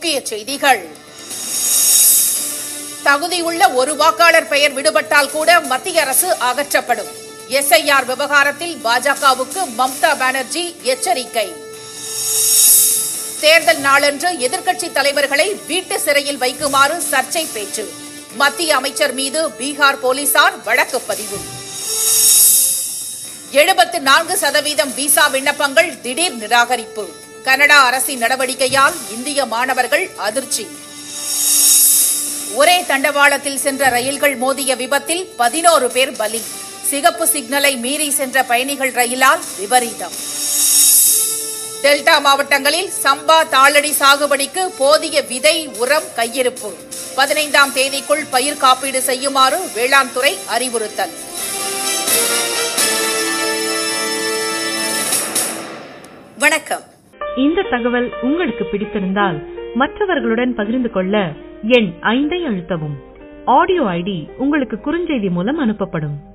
முக்கிய செய்திகள் தகுதியுள்ள ஒரு வாக்காளர் பெயர் விடுபட்டால் கூட மத்திய அரசு அகற்றப்படும் எஸ்ஐஆர் விவகாரத்தில் பாஜகவுக்கு மம்தா பானர்ஜி எச்சரிக்கை தேர்தல் நாளன்று எதிர்க்கட்சித் தலைவர்களை வீட்டு சிறையில் வைக்குமாறு சர்ச்சை பேச்சு மத்திய அமைச்சர் மீது பீகார் போலீசார் வழக்கு பதிவு எழுபத்து நான்கு சதவீதம் விசா விண்ணப்பங்கள் திடீர் நிராகரிப்பு கனடா அரசின் நடவடிக்கையால் இந்திய மாணவர்கள் அதிர்ச்சி ஒரே தண்டவாளத்தில் சென்ற ரயில்கள் மோதிய விபத்தில் பதினோரு பேர் பலி சிகப்பு சிக்னலை மீறி சென்ற பயணிகள் ரயிலால் விபரீதம் டெல்டா மாவட்டங்களில் சம்பா தாளடி சாகுபடிக்கு போதிய விதை உரம் கையிருப்பு பதினைந்தாம் தேதிக்குள் பயிர் காப்பீடு செய்யுமாறு வேளாண் துறை அறிவுறுத்தல் வணக்கம் இந்த தகவல் உங்களுக்கு பிடித்திருந்தால் மற்றவர்களுடன் பகிர்ந்து கொள்ள எண் ஐந்தை அழுத்தவும் ஆடியோ ஐடி உங்களுக்கு குறுஞ்செய்தி மூலம் அனுப்பப்படும்